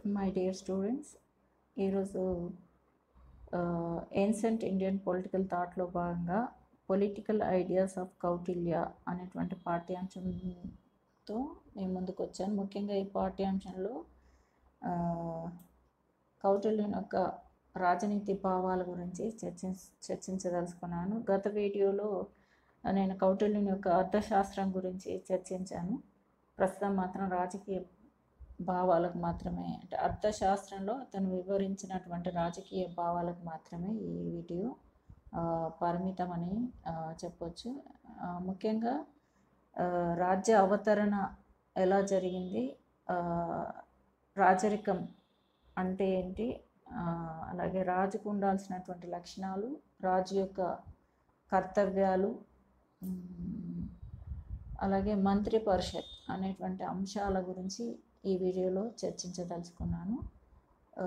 My dear students ఈరోజు ancient Indian political థాట్లో భాగంగా పొలిటికల్ ఐడియాస్ ఆఫ్ కౌటిల్య అనేటువంటి పాఠ్యాంశంతో నేను ముందుకు వచ్చాను ముఖ్యంగా ఈ పాఠ్యాంశంలో ఆ, కౌటిల్యుని యొక్క రాజనీతి భావాల గురించి చర్చి చర్చించదలుచుకున్నాను గత వీడియోలో నేను కౌటిల్యుని యొక్క అర్థశాస్త్రం గురించి చర్చించాను ప్రస్తుతం మాత్రం రాజకీయ భావాలకు మాత్రమే అంటే అర్థశాస్త్రంలో అతను వివరించినటువంటి రాజకీయ భావాలకు మాత్రమే ఈ వీడియో ఆ, పరిమితమని ఆ, చెప్పొచ్చు ఆ, ముఖ్యంగా ఆ, రాజ్య అవతరణ ఎలా జరిగింది ఆ, రాజరికం అంటే ఏంటి ఆ, అలాగే రాజుకు ఉండాల్సినటువంటి లక్షణాలు రాజు యొక్క కర్తవ్యాలు ఉమ్, అలాగే మంత్రి పరిషత్ అనేటువంటి అంశాల గురించి ఈ వీడియోలో చర్చించదలుచుకున్నాను ఆ,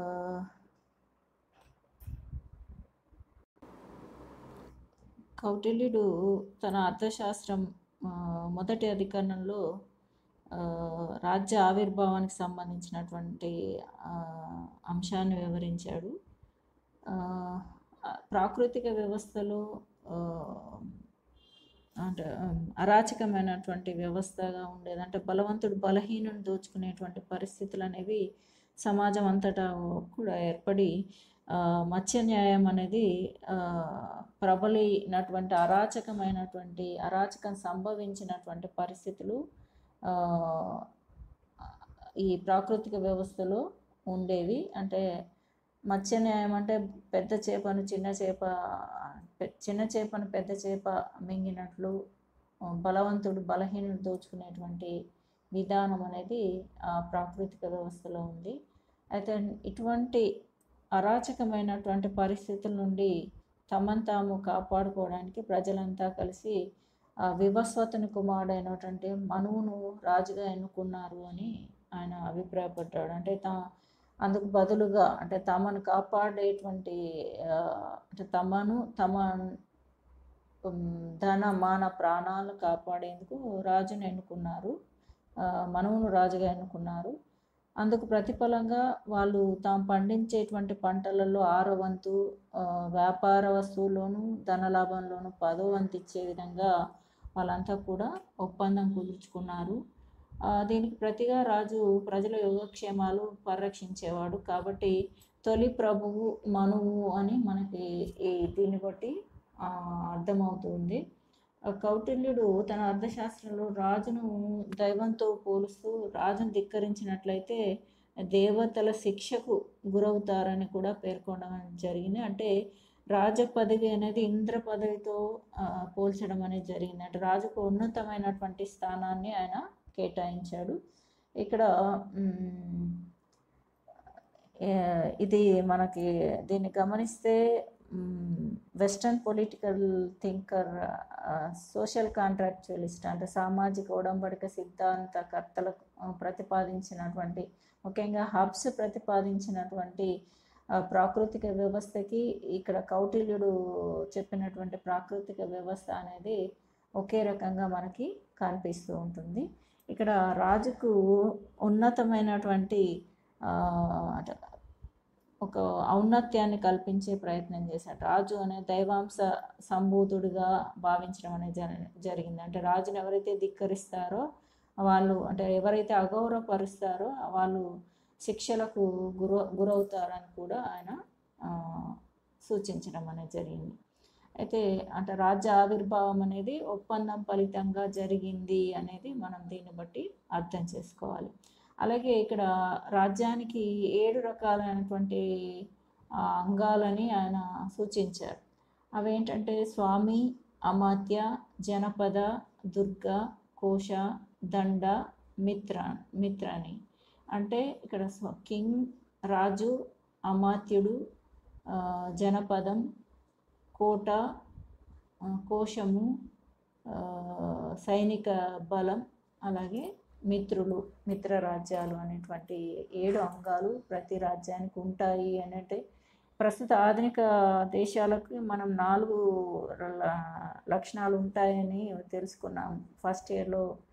కౌటిల్యుడు తన అర్థశాస్త్రం ఆ, మొదటి అధికరణంలో ఆ, రాజ్య ఆవిర్భావానికి సంబంధించినటువంటి ఆ, అంశాన్ని వివరించాడు ఆ, ప్రాకృతిక వ్యవస్థలో ఆ, అంటే ఉమ్, అరాచకమైనటువంటి వ్యవస్థగా ఉండేది అంటే బలవంతుడు బలహీనుని దోచుకునేటువంటి పరిస్థితులు అనేవి సమాజం అంతటా కూడా ఏర్పడి ఆ, మత్స్య న్యాయం అనేది ఆ, ప్రబలినటువంటి అరాచకమైనటువంటి అరాచకం సంభవించినటువంటి పరిస్థితులు ఆ, ఈ ప్రాకృతిక వ్యవస్థలో ఉండేవి అంటే మత్స్య న్యాయం అంటే పెద్ద చేపను చిన్న చేప పె- చిన్న చేపను పెద్ద చేప మింగినట్లు ఆ, బలవంతుడు బలహీనుడు దోచుకునేటువంటి విధానం అనేది ఆ ప్రాకృతిక వ్యవస్థలో ఉంది అయితే ఇటువంటి అరాచకమైనటువంటి పరిస్థితుల నుండి తమను తాము కాపాడుకోవడానికి ప్రజలంతా కలిసి ఆ వివస్వతుని కుమారుడైనటువంటి మనువును రాజుగా ఎన్నుకున్నారు అని ఆయన అభిప్రాయపడ్డాడు అంటే తా అందుకు బదులుగా అంటే తమను కాపాడేటువంటి ఆ, అంటే తమను తమ ఉమ్, ధన మాన ప్రాణాలు కాపాడేందుకు రాజును ఎన్నుకున్నారు ఆ, మనువును రాజుగా ఎన్నుకున్నారు అందుకు ప్రతిఫలంగా వాళ్ళు తాము పండించేటువంటి పంటలలో ఆరో వంతు ఆ, వ్యాపార వస్తువుల్లోనూ ధనలాభంలోనూ పదో వంతు ఇచ్చే విధంగా వాళ్ళంతా కూడా ఒప్పందం కుదుర్చుకున్నారు ఆ, దీనికి ప్రతిగా రాజు ప్రజల యోగక్షేమాలు పరిరక్షించేవాడు కాబట్టి తొలి ప్రభువు మనువు అని మనకి ఈ దీన్ని బట్టి ఆ, అర్థమవుతుంది ఆ, కౌటిల్యుడు తన అర్థశాస్త్రంలో రాజును దైవంతో పోలుస్తూ రాజును ధిక్కరించినట్లయితే దేవతల శిక్షకు గురవుతారని కూడా పేర్కొనడం జరిగింది అంటే రాజ పదవి అనేది ఇంద్ర పదవితో ఆ, పోల్చడం అనేది జరిగింది అంటే రాజుకు ఉన్నతమైనటువంటి స్థానాన్ని ఆయన కేటాయించాడు ఇక్కడ మ్, ఏ, ఇది మనకి దీన్ని గమనిస్తే western political thinker social contractualist అంటే సామాజిక ఉడంబడిక సిద్ధాంతకర్తలకు ఆ, ప్రతిపాదించినటువంటి ముఖ్యంగా హబ్స్ ప్రతిపాదించినటువంటి ఆ, ప్రాకృతిక వ్యవస్థకి ఇక్కడ కౌటిల్యుడు చెప్పినటువంటి ప్రాకృతిక వ్యవస్థ అనేది ఒకే రకంగా మనకి కనిపిస్తూ ఉంటుంది ఇక్కడ రాజుకు ఉన్నతమైనటువంటి ఆ, అంటే ఒక ఔన్నత్యాన్ని కల్పించే ప్రయత్నం చేశాడు రాజు అనే దైవాంశ సంభూతుడిగా భావించడం అనేది జరి- జరిగింది అంటే రాజుని ఎవరైతే ధిక్కరిస్తారో వాళ్ళు అంటే ఎవరైతే అగౌరవపరుస్తారో వాళ్ళు శిక్షలకు గుర గురవుతారని కూడా ఆయన ఆ, సూచించడం అనేది జరిగింది అయితే అంటే రాజ్య ఆవిర్భావం అనేది ఒప్పందం ఫలితంగా జరిగింది అనేది మనం దీన్ని బట్టి అర్థం చేసుకోవాలి అలాగే ఇక్కడ రాజ్యానికి ఏడు రకాలైనటువంటి ఆ, అంగాలని ఆయన సూచించారు అవేంటంటే స్వామి అమాత్య జనపద దుర్గ కోశ దండ మిత్ర మిత్రని అంటే ఇక్కడ స్వ- కింగ్ రాజు అమాత్యుడు ఆ, జనపదం కోట ఆ, కోశము ఆ, సైనిక బలం అలాగే మిత్రులు మిత్ర రాజ్యాలు అనేటువంటి ఏడు అంగాలు ప్రతి రాజ్యానికి ఉంటాయి అంటే ప్రస్తుత ఆధునిక దేశాలకు మనం నాలుగు ల- లక్షణాలు ఉంటాయని తెలుసుకున్నాం ఫస్ట్ ఇయర్లో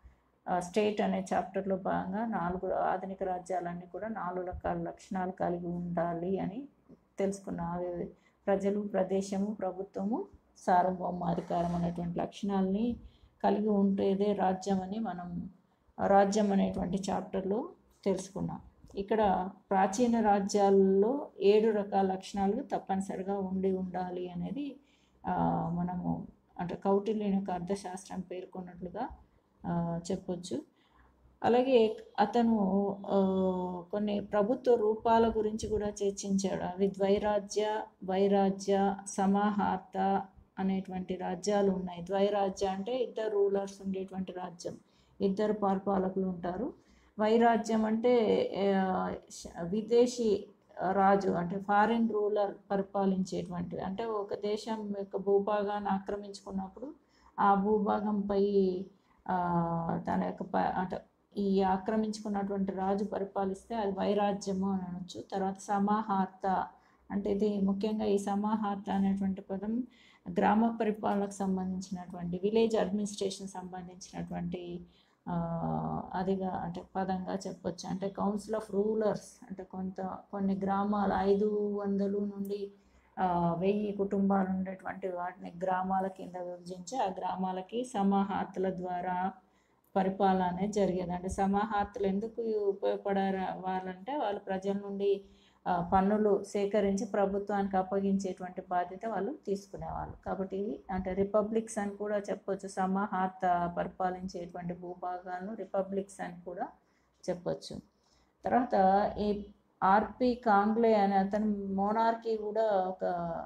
స్టేట్ అనే చాప్టర్లో భాగంగా నాలుగు ఆధునిక రాజ్యాలన్నీ కూడా నాలుగు రకాల లక్షణాలు కలిగి ఉండాలి అని తెలుసుకున్నాం అవి ప్రజలు ప్రదేశము ప్రభుత్వము సార్వభౌమాధికారం అనేటువంటి లక్షణాలని కలిగి ఉంటేదే రాజ్యం అని మనం రాజ్యం అనేటువంటి చాప్టర్లో తెలుసుకున్నాం ఇక్కడ ప్రాచీన రాజ్యాల్లో ఏడు రకాల లక్షణాలు తప్పనిసరిగా ఉండి ఉండాలి అనేది ఆ, మనము అంటే కౌటిల్యం యొక్క అర్థశాస్త్రం పేర్కొన్నట్లుగా ఆ, చెప్పొచ్చు అలాగే అతను ఆ, కొన్ని ప్రభుత్వ రూపాల గురించి కూడా చర్చించాడు అవి ద్వైరాజ్య వైరాజ్య సమాహార్త అనేటువంటి రాజ్యాలు ఉన్నాయి ద్వైరాజ్య అంటే ఇద్దరు రూలర్స్ ఉండేటువంటి రాజ్యం ఇద్దరు పరిపాలకులు ఉంటారు వైరాజ్యం అంటే ఆ, శ- విదేశీ రాజు అంటే ఫారిన్ రూలర్ పరిపాలించేటువంటివి అంటే ఒక దేశం యొక్క భూభాగాన్ని ఆక్రమించుకున్నప్పుడు ఆ భూభాగంపై ఆ, తన యొక్క ప అంటే ఈ ఆక్రమించుకున్నటువంటి రాజు పరిపాలిస్తే అది వైరాజ్యము అని అనొచ్చు తర్వాత సమాహార్త అంటే ఇది ముఖ్యంగా ఈ సమాహార్త అనేటువంటి పదం గ్రామ పరిపాలనకు సంబంధించినటువంటి విలేజ్ అడ్మినిస్ట్రేషన్ సంబంధించినటువంటి ఆ, అదిగా అంటే పదంగా చెప్పొచ్చు అంటే కౌన్సిల్ ఆఫ్ రూలర్స్ అంటే కొంత కొన్ని గ్రామాలు ఐదు వందలు నుండి ఆ, వెయ్యి కుటుంబాలు ఉండేటువంటి వాటిని గ్రామాల కింద విభజించి ఆ గ్రామాలకి సమాహార్తల ద్వారా పరిపాలన అనేది జరిగేది అంటే సమాహార్తలు ఎందుకు ఉపయోగపడారు వాళ్ళంటే వాళ్ళు ప్రజల నుండి ఆ, పన్నులు సేకరించి ప్రభుత్వానికి అప్పగించేటువంటి బాధ్యత వాళ్ళు తీసుకునేవాళ్ళు కాబట్టి ఇవి అంటే రిపబ్లిక్స్ అని కూడా చెప్పొచ్చు సమాహార్త పరిపాలించేటువంటి భూభాగాలను రిపబ్లిక్స్ అని కూడా చెప్పొచ్చు తర్వాత ఈ ఆర్పి కాంగ్లే అనే అతను మోనార్కీ కూడా ఒక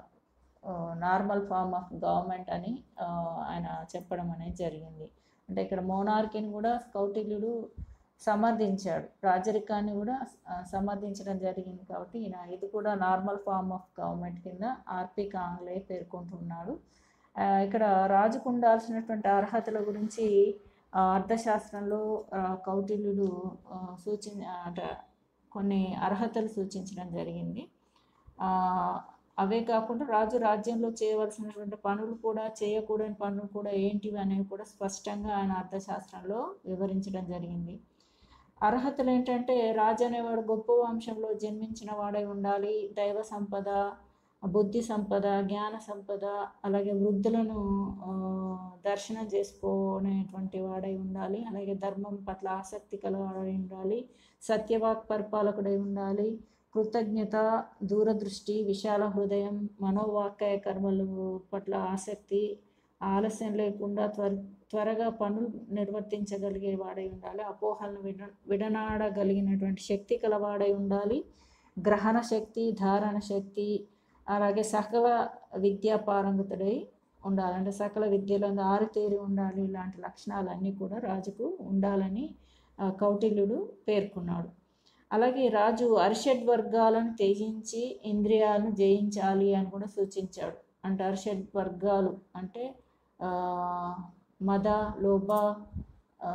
నార్మల్ ఫార్మ్ ఆఫ్ గవర్నమెంట్ అని ఆ, ఆయన చెప్పడం అనేది జరిగింది అంటే ఇక్కడ మోనార్కీని కూడా కౌటిల్యుడు సమర్థించాడు రాజరికాన్ని కూడా ఆ, సమర్థించడం జరిగింది కాబట్టి ఈయన ఇది కూడా నార్మల్ ఫార్మ్ ఆఫ్ గవర్నమెంట్ కింద ఆర్పి కాంగ్లే పేర్కొంటున్నాడు ఆ, ఇక్కడ రాజుకు ఉండాల్సినటువంటి అర్హతల గురించి ఆ, అర్థశాస్త్రంలో ఆ, కౌటిల్యుడు ఆ, సూచి అంటే కొన్ని అర్హతలు సూచించడం జరిగింది ఆ, అవే కాకుండా రాజు రాజ్యంలో చేయవలసినటువంటి పనులు కూడా చేయకూడని పనులు కూడా ఏంటివి అనేవి కూడా స్పష్టంగా ఆయన అర్థశాస్త్రంలో వివరించడం జరిగింది అర్హతలు ఏంటంటే రాజు అనేవాడు గొప్ప వంశంలో జన్మించిన వాడై ఉండాలి దైవ సంపద బుద్ధి సంపద జ్ఞాన సంపద అలాగే వృద్ధులను ఆ, దర్శనం చేసుకునేటువంటి వాడై ఉండాలి అలాగే ధర్మం పట్ల ఆసక్తి కలవాడై ఉండాలి సత్యవాక్ పరిపాలకుడై ఉండాలి కృతజ్ఞత దూరదృష్టి విశాల హృదయం మనోవాక్కాయ కర్మలు పట్ల ఆసక్తి ఆలస్యం లేకుండా త్వర త్వరగా పనులు నిర్వర్తించగలిగే వాడై ఉండాలి అపోహలను విడ విడనాడగలిగినటువంటి శక్తి కలవాడై ఉండాలి గ్రహణ శక్తి ధారణ శక్తి అలాగే సకల విద్యా పారంగతుడై ఉండాలి అంటే సకల విద్యలందు ఆరితేరి ఉండాలి ఇలాంటి లక్షణాలన్నీ కూడా రాజుకు ఉండాలని ఆ, కౌటిల్యుడు పేర్కొన్నాడు అలాగే రాజు అరిషడ్ వర్గాలను త్యజించి ఇంద్రియాలను జయించాలి అని కూడా సూచించాడు అంటే అరిషడ్ వర్గాలు అంటే ఆ, మద లోభ ఆ,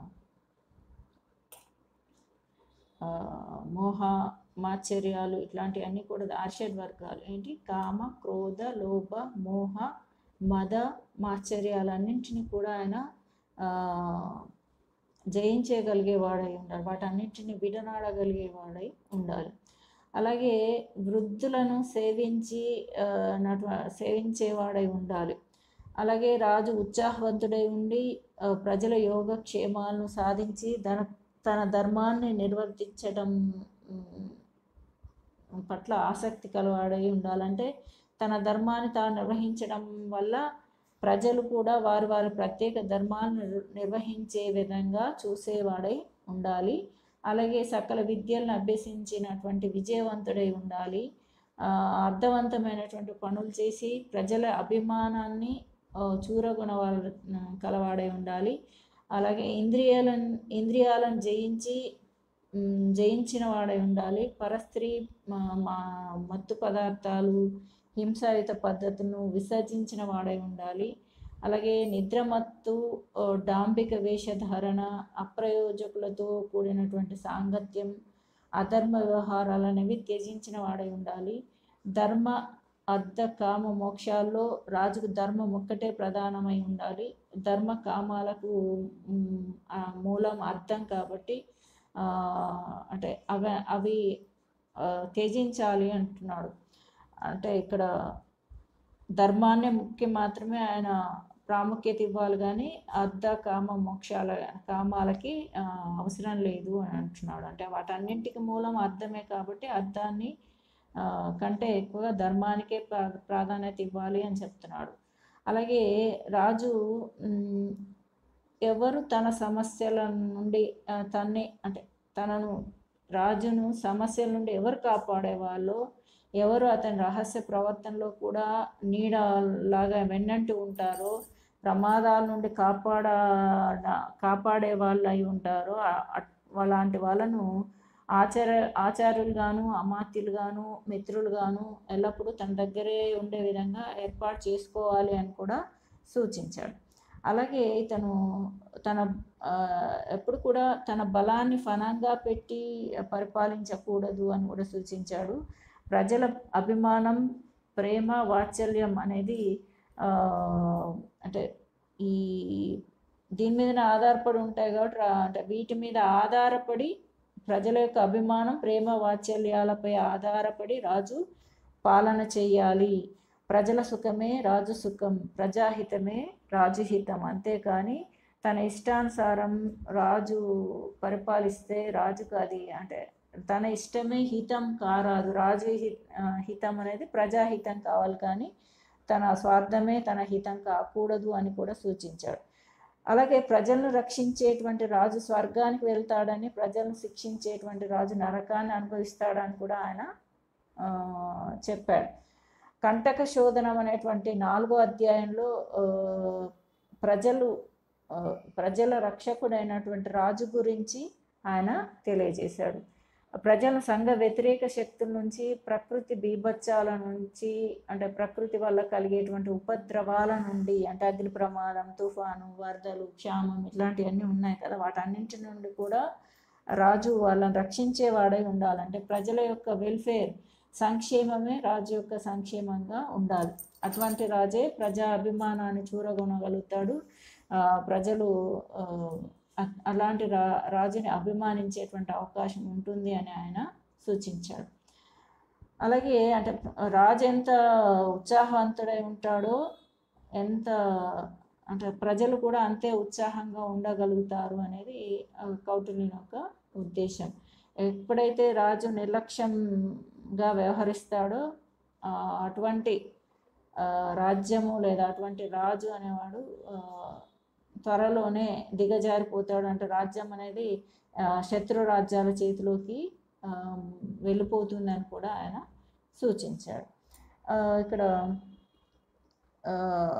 ఆ, మోహ మాచర్యాలు ఇట్లాంటివన్నీ కూడా అరిషడ్ వర్గాలు ఏంటి కామ క్రోధ లోభ మోహ మద మాచర్యాలన్నింటినీ కూడా ఆయన ఆ, జయించగలిగేవాడై ఉండాలి వాటన్నింటిని విడనాడగలిగేవాడై ఉండాలి అలాగే వృద్ధులను సేవించి ఆ, నటు సేవించేవాడై ఉండాలి అలాగే రాజు ఉత్సాహవంతుడై ఉండి ఆ, ప్రజల యోగక్షేమాలను సాధించి తన తన ధర్మాన్ని నిర్వర్తించడం ఉమ్, పట్ల ఆసక్తి కలవాడై ఉండాలంటే తన ధర్మాన్ని తాను నిర్వహించడం వల్ల ప్రజలు కూడా వారి వారి ప్రత్యేక ధర్మాలను నిర్- నిర్వహించే విధంగా చూసేవాడై ఉండాలి అలాగే సకల విద్యలను అభ్యసించినటువంటి విజయవంతుడై ఉండాలి ఆ, అర్థవంతమైనటువంటి పనులు చేసి ప్రజల అభిమానాన్ని ఆ, చూరగొన వాళ్ళ కలవాడై ఉండాలి అలాగే ఇంద్రియాలను ఇంద్రియాలను జయించి మ్, జయించిన వాడై ఉండాలి పరస్త్రీ మా- మా- మత్తు పదార్థాలు హింసాయుత పద్ధతులను విసర్జించిన వాడై ఉండాలి అలాగే నిద్రమత్తు ఆ, డాంబిక వేషధారణ అప్రయోజకులతో కూడినటువంటి సాంగత్యం అధర్మ వ్యవహారాలు అనేవి త్యజించిన వాడై ఉండాలి ధర్మ అర్ధ కామ మోక్షాల్లో రాజుకు ధర్మం ఒక్కటే ప్రధానమై ఉండాలి ధర్మ కామాలకు మ్, ఆ మూలం అర్థం కాబట్టి ఆ, అంటే అవి అవి ఆ, త్యజించాలి అంటున్నాడు అంటే ఇక్కడ ధర్మాన్నే ముఖ్యం మాత్రమే ఆయన ప్రాముఖ్యత ఇవ్వాలి కానీ అర్ధ కామ మోక్షాల కామాలకి ఆ, అవసరం లేదు అని అంటున్నాడు అంటే వాటన్నింటికి మూలం అర్థమే కాబట్టి అర్థాన్ని ఆ, కంటే ఎక్కువగా ధర్మానికే ప్రా ప్రాధాన్యత ఇవ్వాలి అని చెప్తున్నాడు అలాగే రాజు మ్, ఎవరు తన సమస్యల నుండి ఆ, తన్ని అంటే తనను రాజును సమస్యల నుండి ఎవరు కాపాడేవాళ్ళో ఎవరు అతని రహస్య ప్రవర్తనలో కూడా నీడలాగా వెన్నంటి ఉంటారో ప్రమాదాల నుండి కాపాడ కాపాడే వాళ్ళు అయి ఉంటారో ఆ- అట్- అలాంటి వాళ్ళను ఆచార్య ఆచార్యులుగాను అమాత్యులుగాను మిత్రులుగాను ఎల్లప్పుడూ తన దగ్గరే ఉండే విధంగా ఏర్పాటు చేసుకోవాలి అని కూడా సూచించాడు అలాగే ఇతను తన ఆ, ఎప్పుడు కూడా తన బలాన్ని ఫనంగా పెట్టి పరిపాలించకూడదు అని కూడా సూచించాడు ప్రజల అభిమానం ప్రేమ వాత్సల్యం అనేది ఆ, అంటే ఈ దీని మీదనే ఆధారపడి ఉంటాయి కాబట్టి రా- అంటే వీటి మీద ఆధారపడి ప్రజల యొక్క అభిమానం ప్రేమ వాత్సల్యాలపై ఆధారపడి రాజు పాలన చేయాలి ప్రజల సుఖమే రాజు సుఖం ప్రజాహితమే రాజు హితం అంతేకాని తన ఇష్టానుసారం రాజు పరిపాలిస్తే రాజుకు అది అంటే తన ఇష్టమే హితం కారాదు రాజు హి ఆ, హితం అనేది ప్రజాహితం కావాలి కానీ తన స్వార్థమే తన హితం కాకూడదు అని కూడా సూచించాడు అలాగే ప్రజలను రక్షించేటువంటి రాజు స్వర్గానికి వెళ్తాడని ప్రజలను శిక్షించేటువంటి రాజు నరకాన్ని అనుభవిస్తాడని కూడా ఆయన ఆ, చెప్పాడు కంటక శోధనం అనేటువంటి నాలుగో అధ్యాయంలో ఆ, ప్రజలు ఆ, ప్రజల రక్షకుడైనటువంటి రాజు గురించి ఆయన తెలియజేశాడు ప్రజల సంఘ వ్యతిరేక శక్తుల నుంచి ప్రకృతి బీభత్సాల నుంచి అంటే ప్రకృతి వల్ల కలిగేటువంటి ఉపద్రవాల నుండి అంటే అగ్ని ప్రమాదం తుఫాను వరదలు క్షామం ఇట్లాంటివన్నీ ఉన్నాయి కదా వాటన్నింటి నుండి కూడా రాజు వాళ్ళని రక్షించేవాడై ఉండాలంటే ప్రజల యొక్క వెల్ఫేర్ సంక్షేమమే రాజు యొక్క సంక్షేమంగా ఉండాలి అటువంటి రాజే ప్రజా అభిమానాన్ని చూరగొనగలుగుతాడు ఆ, ప్రజలు ఆ, అ- అలాంటి రా రాజుని అభిమానించేటువంటి అవకాశం ఉంటుంది అని ఆయన సూచించాడు అలాగే అంటే రాజు ఎంత ఉత్సాహవంతుడై ఉంటాడో ఎంత అంటే ప్రజలు కూడా అంతే ఉత్సాహంగా ఉండగలుగుతారు అనేది ఆ, కౌటిల్యుని యొక్క ఉద్దేశం ఎప్పుడైతే రాజు నిర్లక్ష్యంగా వ్యవహరిస్తాడో ఆ, అటువంటి ఆ, రాజ్యము లేదా అటువంటి రాజు అనేవాడు ఆ, త్వరలోనే దిగజారిపోతాడు అంటే రాజ్యం అనేది ఆ, శత్రు రాజ్యాల చేతిలోకి ఆ, వెళ్ళిపోతుందని కూడా ఆయన సూచించాడు ఆ, ఇక్కడ ఆ,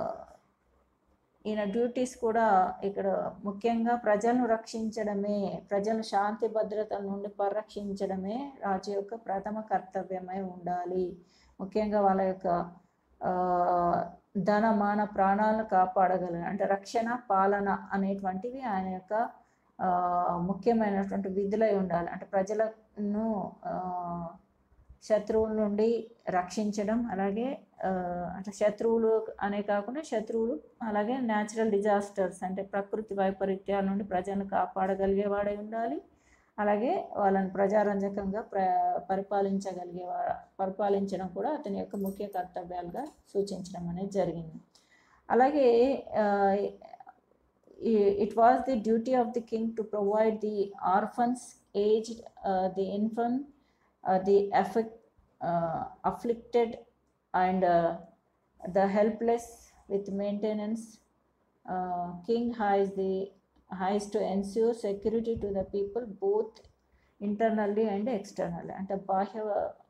ఈయన డ్యూటీస్ కూడా ఇక్కడ ముఖ్యంగా ప్రజలను రక్షించడమే ప్రజలను శాంతి భద్రతల నుండి పరిరక్షించడమే రాజు యొక్క ప్రథమ కర్తవ్యమై ఉండాలి ముఖ్యంగా వాళ్ళ యొక్క ఆ, ధన మాన ప్రాణాలను కాపాడగల అంటే రక్షణ పాలన అనేటువంటివి ఆయన యొక్క ఆ, ముఖ్యమైనటువంటి విధులై ఉండాలి అంటే ప్రజలను ఆ, శత్రువుల నుండి రక్షించడం అలాగే ఆ, అంటే శత్రువులు అనే కాకుండా శత్రువులు అలాగే న్యాచురల్ డిజాస్టర్స్ అంటే ప్రకృతి వైపరీత్యాల నుండి ప్రజలను కాపాడగలిగేవాడై ఉండాలి అలాగే వాళ్ళని ప్రజారంజకంగా ప్ర పరిపాలించగలిగే పరిపాలించడం కూడా అతని యొక్క ముఖ్య కర్తవ్యాలుగా సూచించడం అనేది జరిగింది అలాగే it was the duty of the king to provide the orphans aged the infirm the effect afflicted and the helpless with maintenance king has the has to ensure security to the people both internally and externally అంటే బాహ్య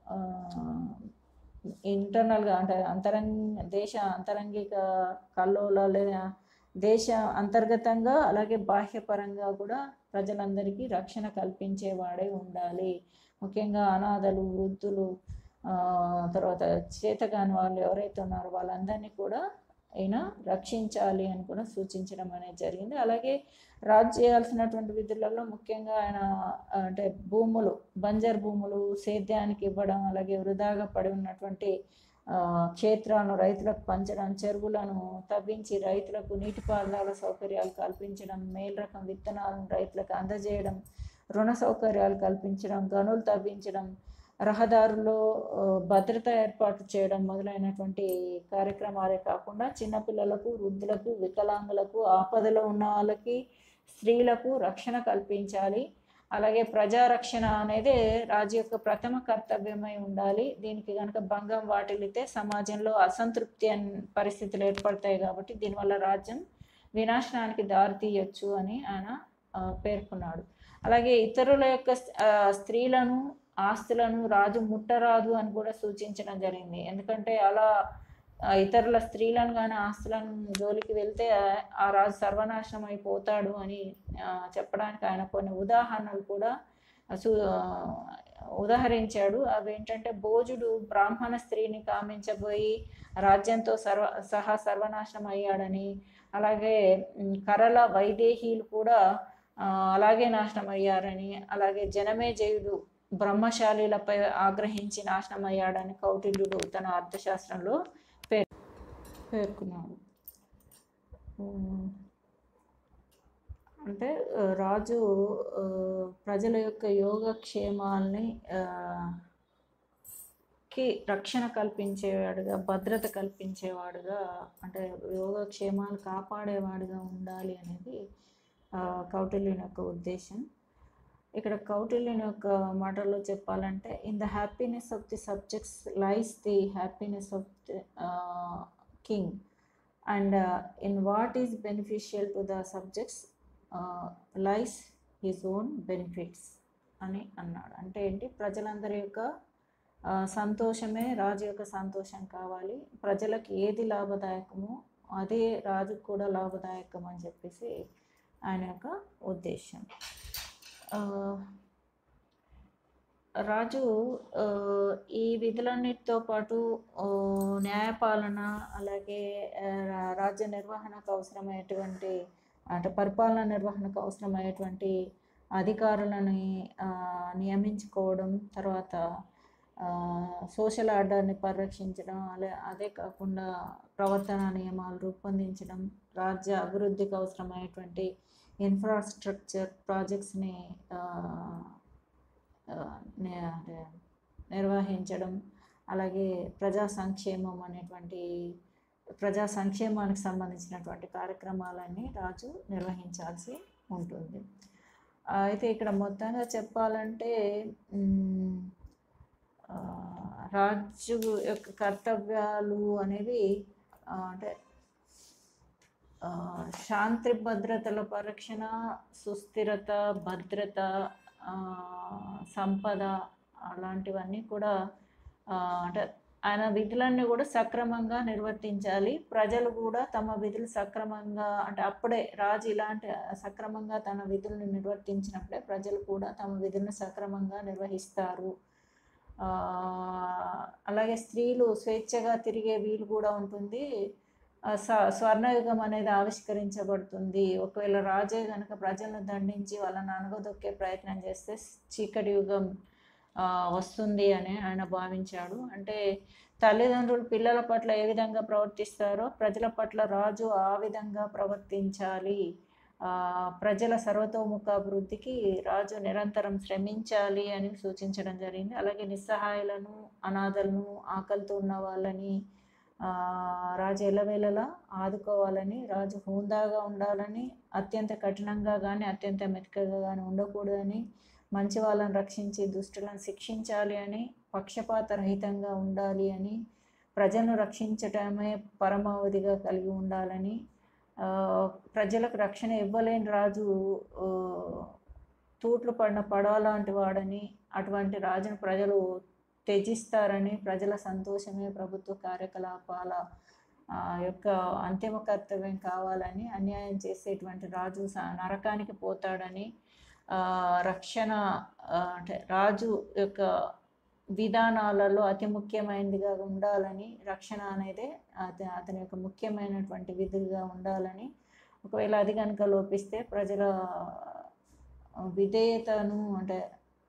ఇంటర్నల్గా అంటే అంతరంగ దేశ అంతరంగిక కల్లోల లేదా దేశ అంతర్గతంగా అలాగే బాహ్యపరంగా కూడా ప్రజలందరికీ రక్షణ కల్పించేవాడే ఉండాలి ముఖ్యంగా అనాథలు వృద్ధులు ఆ, తర్వాత చేతగాని వాళ్ళు ఎవరైతే ఉన్నారో వాళ్ళందరినీ కూడా ఆయన రక్షించాలి అని కూడా సూచించడం అనేది జరిగింది అలాగే రాజు చేయాల్సినటువంటి విధులలో ముఖ్యంగా ఆయన ఆ, అంటే భూములు బంజర్ భూములు సేద్యానికి ఇవ్వడం అలాగే వృధాగా పడి ఉన్నటువంటి ఆ, క్షేత్రాలను రైతులకు పంచడం చెరువులను తవ్వించి రైతులకు నీటిపారుదల సౌకర్యాలు కల్పించడం మేలు రకం విత్తనాలను రైతులకు అందజేయడం రుణ సౌకర్యాలు కల్పించడం గనులు తవ్వించడం రహదారుల్లో ఆ, భద్రత ఏర్పాటు చేయడం మొదలైనటువంటి కార్యక్రమాలే కాకుండా చిన్నపిల్లలకు వృద్ధులకు వికలాంగులకు ఆపదలో ఉన్న వాళ్ళకి స్త్రీలకు రక్షణ కల్పించాలి అలాగే ప్రజారక్షణ అనేది రాజు యొక్క ప్రథమ కర్తవ్యమై ఉండాలి దీనికి కనుక భంగం వాటిల్లితే సమాజంలో అసంతృప్తి అన్ పరిస్థితులు ఏర్పడతాయి కాబట్టి దీనివల్ల రాజ్యం వినాశనానికి దారితీయొచ్చు అని ఆయన ఆ, పేర్కొన్నాడు అలాగే ఇతరుల యొక్క ఆ, స్త్రీలను ఆస్తులను రాజు ముట్టరాదు అని కూడా సూచించడం జరిగింది ఎందుకంటే అలా ఆ, ఇతరుల స్త్రీలను కానీ ఆస్తులను జోలికి వెళ్తే ఆ- ఆ రాజు సర్వనాశనం అయిపోతాడు అని ఆ, చెప్పడానికి ఆయన కొన్ని ఉదాహరణలు కూడా సు ఆ, ఉదాహరించాడు అవి ఏంటంటే భోజుడు బ్రాహ్మణ స్త్రీని కామించబోయి రాజ్యంతో సర్వ సహా సర్వనాశనం అయ్యాడని అలాగే ఉమ్, కరల వైదేహీలు కూడా ఆ, అలాగే నాశనం అయ్యారని అలాగే జనమే జయుడు బ్రహ్మశాలీలపై ఆగ్రహించి నాశనం అయ్యాడని కౌటిల్యుడు తన అర్థశాస్త్రంలో పేర్ పేర్కొన్నాడు ఉమ్, అంటే ఆ, రాజు ఆ, ప్రజల యొక్క యోగక్షేమాల్ని ఆ, కి రక్షణ కల్పించేవాడుగా భద్రత కల్పించేవాడుగా అంటే యోగక్షేమాలు కాపాడేవాడుగా ఉండాలి అనేది ఆ, కౌటిల్యుని యొక్క ఉద్దేశం ఇక్కడ కౌటిల్యుని యొక్క మాటల్లో చెప్పాలంటే in the happiness of the subjects lies the happiness of the king and in what is beneficial to the subjects lies his own benefits అని అన్నాడు అంటే ఏంటి ప్రజలందరి యొక్క ఆ, సంతోషమే రాజు యొక్క సంతోషం కావాలి ప్రజలకు ఏది లాభదాయకమో అదే రాజుకు కూడా లాభదాయకం అని చెప్పేసి ఆయన యొక్క ఉద్దేశం ఆ, రాజు ఆ, ఈ విధులన్నిటితో పాటు ఆ, న్యాయపాలన అలాగే ఆ, రా- రాజ్య నిర్వహణకు అవసరమైనటువంటి అంటే పరిపాలన నిర్వహణకు అవసరమైనటువంటి అధికారులని ఆ, నియమించుకోవడం తర్వాత సోషల్ ఆర్డర్ని పరిరక్షించడం అలా అదే కాకుండా ప్రవర్తన నియమాలు రూపొందించడం రాజ్య అభివృద్ధికి అవసరమైనటువంటి ఇన్ఫ్రాస్ట్రక్చర్ ప్రాజెక్ట్స్ని ఆ, ఆ, నే- అదే నిర్వహించడం అలాగే ప్రజా సంక్షేమం అనేటువంటి ప్రజా సంక్షేమానికి సంబంధించినటువంటి కార్యక్రమాలన్నీ రాజు నిర్వహించాల్సి ఉంటుంది ఆ, అయితే ఇక్కడ మొత్తంగా చెప్పాలంటే మ్, ఆ, రాజు యొక్క కర్తవ్యాలు అనేవి ఆ, అంటే ఆ, శాంతి భద్రతల పరిరక్షణ సుస్థిరత భద్రత ఆ, సంపద అలాంటివన్నీ కూడా ఆ, అంటే ఆయన విధులన్నీ కూడా సక్రమంగా నిర్వర్తించాలి ప్రజలు కూడా తమ విధులు సక్రమంగా అంటే అప్పుడే రాజు ఇలాంటి సక్రమంగా తన విధులను నిర్వర్తించినప్పుడే ప్రజలు కూడా తమ విధులను సక్రమంగా నిర్వహిస్తారు ఆ, అలాగే స్త్రీలు స్వేచ్ఛగా తిరిగే వీలు కూడా ఉంటుంది ఆ, స- స్వర్ణయుగం అనేది ఆవిష్కరించబడుతుంది ఒకవేళ రాజే కనుక ప్రజలను దండించి వాళ్ళని అనగదొక్కే ప్రయత్నం చేస్తే చీకటి యుగం ఆ, వస్తుంది అని ఆయన భావించాడు అంటే తల్లిదండ్రులు పిల్లల పట్ల ఏ విధంగా ప్రవర్తిస్తారో ప్రజల పట్ల రాజు ఆ విధంగా ప్రవర్తించాలి ఆ, ప్రజల సర్వతోముఖ అభివృద్ధికి రాజు నిరంతరం శ్రమించాలి అని సూచించడం జరిగింది అలాగే నిస్సహాయులను అనాథలను ఆకలితో ఉన్న వాళ్ళని ఆ, రాజు ఎల్లవేళలా ఆదుకోవాలని రాజు హుందాగా ఉండాలని అత్యంత కఠినంగా కానీ అత్యంత మెతకగా కానీ ఉండకూడదని మంచి వాళ్ళని రక్షించి దుష్టులను శిక్షించాలి అని పక్షపాత రహితంగా ఉండాలి అని ప్రజలను రక్షించటమే పరమావధిగా కలిగి ఉండాలని ఆ, ప్రజలకు రక్షణ ఇవ్వలేని రాజు ఆ, తూట్లు పడిన పడవ లాంటి వాడని అటువంటి రాజును ప్రజలు త్యజిస్తారని ప్రజల సంతోషమే ప్రభుత్వ కార్యకలాపాల ఆ, యొక్క అంతిమ కర్తవ్యం కావాలని అన్యాయం చేసేటువంటి రాజు స- నరకానికి పోతాడని ఆ, రక్షణ ఆ, అంటే రాజు యొక్క విధానాలలో అతి ముఖ్యమైనదిగా ఉండాలని రక్షణ అనేది అత- అతని యొక్క ముఖ్యమైనటువంటి విధులుగా ఉండాలని ఒకవేళ అది కనుక లోపిస్తే ప్రజల ఆ, విధేయతను అంటే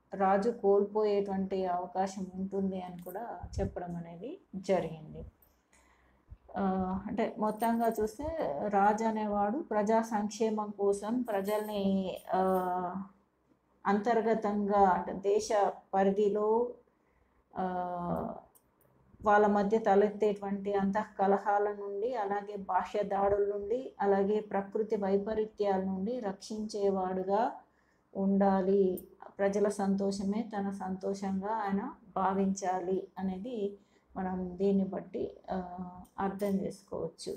రాజు కోల్పోయేటువంటి అవకాశం ఉంటుంది అని కూడా చెప్పడం అనేది జరిగింది ఆ, అంటే మొత్తంగా చూస్తే రాజు అనేవాడు ప్రజా సంక్షేమం కోసం ప్రజల్ని ఆ, అంతర్గతంగా అంటే దేశ పరిధిలో ఆ, వాళ్ళ మధ్య తలెత్తేటువంటి అంతః కలహాల నుండి అలాగే బాహ్య దాడుల నుండి అలాగే ప్రకృతి వైపరీత్యాల నుండి రక్షించేవాడుగా ఉండాలి ప్రజల సంతోషమే తన సంతోషంగా ఆయన భావించాలి అనేది మనం దీన్ని బట్టి ఆ, అర్థం చేసుకోవచ్చు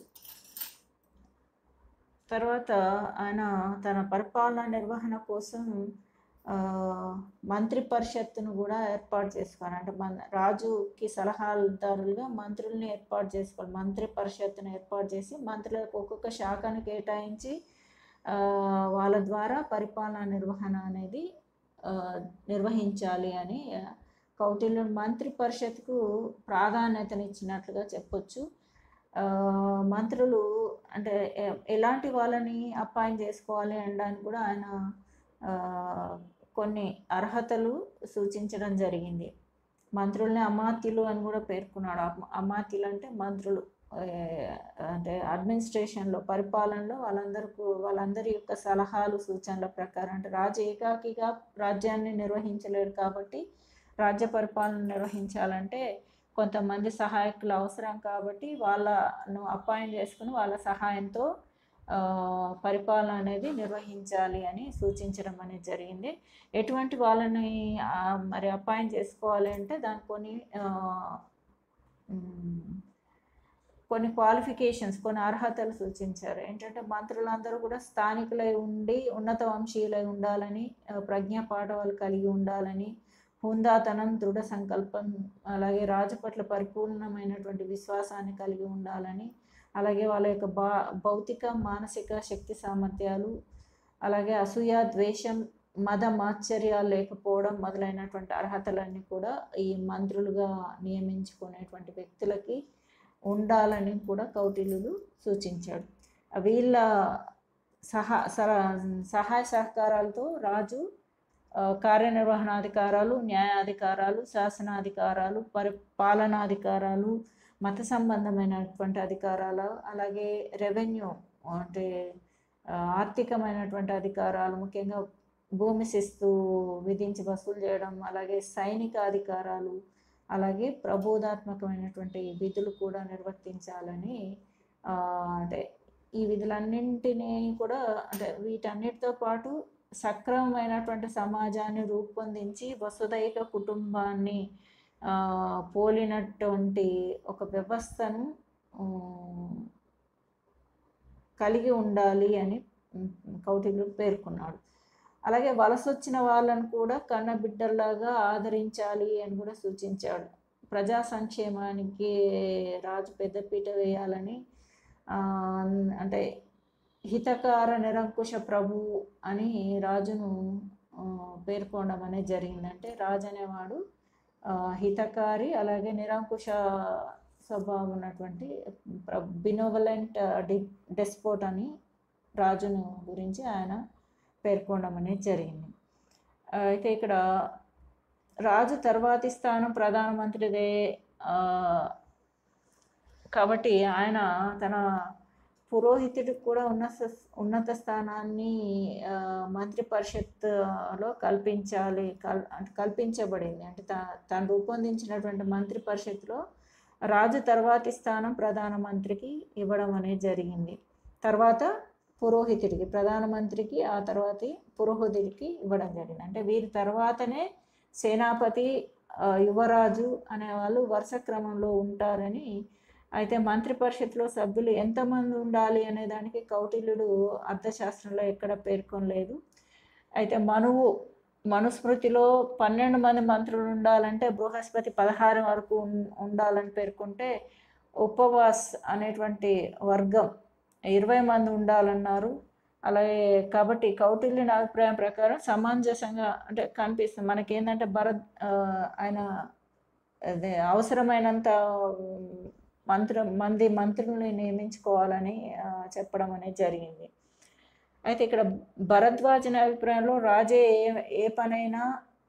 తర్వాత ఆయన తన పరిపాలన నిర్వహణ కోసం ఆ, మంత్రి పరిషత్తును కూడా ఏర్పాటు చేసుకోవాలి అంటే మన రాజుకి సలహాదారులుగా మంత్రుల్ని ఏర్పాటు చేసుకోవాలి మంత్రి పరిషత్తును ఏర్పాటు చేసి మంత్రులకు ఒక్కొక్క శాఖను కేటాయించి ఆ, వాళ్ళ ద్వారా పరిపాలనా నిర్వహణ అనేది ఆ, నిర్వహించాలి అని కౌటిల్యుడు మంత్రి పరిషత్కు ప్రాధాన్యతనిచ్చినట్లుగా చెప్పొచ్చు ఆ, మంత్రులు అంటే ఎ- ఎలాంటి వాళ్ళని అపాయింట్ చేసుకోవాలి అనడానికి కూడా ఆయన ఆ, కొన్ని అర్హతలు సూచించడం జరిగింది మంత్రుల్ని అమాత్యులు అని కూడా పేర్కొన్నాడు అమ- అమాత్యులు అంటే మంత్రులు ఏ, అంటే అడ్మినిస్ట్రేషన్లో పరిపాలనలో వాళ్ళందరికీ వాళ్ళందరి యొక్క సలహాలు సూచనల ప్రకారం అంటే రాజు ఏకాకిగా రాజ్యాన్ని నిర్వహించలేడు కాబట్టి రాజ్య పరిపాలన నిర్వహించాలంటే కొంతమంది సహాయకులు అవసరం కాబట్టి వాళ్ళను అపాయింట్ చేసుకుని వాళ్ళ సహాయంతో ఆ, పరిపాలన అనేది నిర్వహించాలి అని సూచించడం అనేది జరిగింది ఎటువంటి వాళ్ళని ఆ, మరి అపాయింట్ చేసుకోవాలి అంటే దానికి కొన్ని ఆ, మ్, కొన్ని క్వాలిఫికేషన్స్ కొన్ని అర్హతలు సూచించారు ఏంటంటే మంత్రులందరూ కూడా స్థానికులై ఉండి ఉన్నత వంశీయులై ఉండాలని ఆ, ప్రజ్ఞా పాఠవాలు కలిగి ఉండాలని హుందాతనం దృఢ సంకల్పం అలాగే రాజు పట్ల పరిపూర్ణమైనటువంటి విశ్వాసాన్ని కలిగి ఉండాలని అలాగే వాళ్ళ యొక్క బా భౌతిక మానసిక శక్తి సామర్థ్యాలు అలాగే అసూయ ద్వేషం మద ఆశ్చర్యాలు లేకపోవడం మొదలైనటువంటి అర్హతలన్నీ కూడా ఈ మంత్రులుగా నియమించుకునేటువంటి వ్యక్తులకి ఉండాలని కూడా కౌటిల్యుడు సూచించాడు వీళ్ళ సహా సర- సహాయ సహకారాలతో రాజు ఆ, కార్యనిర్వహణాధికారాలు న్యాయాధికారాలు శాసనాధికారాలు పరి పాలనాధికారాలు మత సంబంధమైనటువంటి అధికారాలు అలాగే రెవెన్యూ అంటే ఆ, ఆర్థికమైనటువంటి అధికారాలు ముఖ్యంగా భూమి శిస్తు విధించి వసూలు చేయడం అలాగే సైనిక అధికారాలు అలాగే ప్రబోధాత్మకమైనటువంటి విధులు కూడా నిర్వర్తించాలని ఆ, అంటే ఈ విధులన్నింటినీ కూడా అంటే వీటన్నిటితో పాటు సక్రమమైనటువంటి సమాజాన్ని రూపొందించి వసుదైక కుటుంబాన్ని ఆ, పోలినటువంటి ఒక వ్యవస్థను ఉమ్, కలిగి ఉండాలి అని ఉమ్, కౌటిల్యుడు పేర్కొన్నాడు అలాగే వలస వచ్చిన వాళ్ళను కూడా కన్నబిడ్డల్లాగా ఆదరించాలి అని కూడా సూచించాడు ప్రజా సంక్షేమానికి రాజు పెద్దపీట వేయాలని ఆ, అంటే హితకార నిరంకుశ ప్రభు అని రాజును ఆ, పేర్కొనడం అనేది జరిగింది అంటే రాజు అనేవాడు ఆ, హితకారి అలాగే నిరంకుశ స్వభావం ఉన్నటువంటి బినోవలెంట్ డి డెస్పోట్ అని రాజును గురించి ఆయన పేర్కొనడం అనేది జరిగింది ఆ, అయితే ఇక్కడ రాజు తర్వాతి స్థానం ప్రధానమంత్రిదే ఆ, కాబట్టి ఆయన తన పురోహితుడికి కూడా ఉన్నత ఉన్నత స్థానాన్ని ఆ, మంత్రి పరిషత్లో కల్పించాలి కల్ అంటే కల్పించబడింది అంటే త తను రూపొందించినటువంటి మంత్రి పరిషత్లో రాజు తర్వాతి స్థానం ప్రధానమంత్రికి ఇవ్వడం అనేది జరిగింది తర్వాత పురోహితుడికి ప్రధానమంత్రికి ఆ తర్వాతి పురోహితుడికి ఇవ్వడం జరిగింది అంటే వీరి తర్వాతనే సేనాపతి ఆ, యువరాజు అనేవాళ్ళు వరుస క్రమంలో ఉంటారని అయితే మంత్రి పరిషత్లో సభ్యులు ఎంతమంది ఉండాలి అనే దానికి కౌటిల్యుడు అర్థశాస్త్రంలో ఎక్కడ పేర్కొనలేదు అయితే మనువు మనుస్మృతిలో పన్నెండు మంది మంత్రులు ఉండాలంటే బృహస్పతి పదహారు వరకు ఉన్- ఉండాలని పేర్కొంటే ఉపవాస్ అనేటువంటి వర్గం ఇరవై మంది ఉండాలన్నారు అలాగే కాబట్టి కౌటిల్యుని అభిప్రాయం ప్రకారం సమంజసంగా అంటే కనిపిస్తుంది మనకేంటంటే భరత్ ఆ, ఆయన అదే అవసరమైనంత ఉమ్, మంత్రి మంది మంత్రుల్ని నియమించుకోవాలని ఆ, చెప్పడం అనేది జరిగింది అయితే ఇక్కడ భరద్వాజన అభిప్రాయంలో రాజే ఏ ఏ పనైనా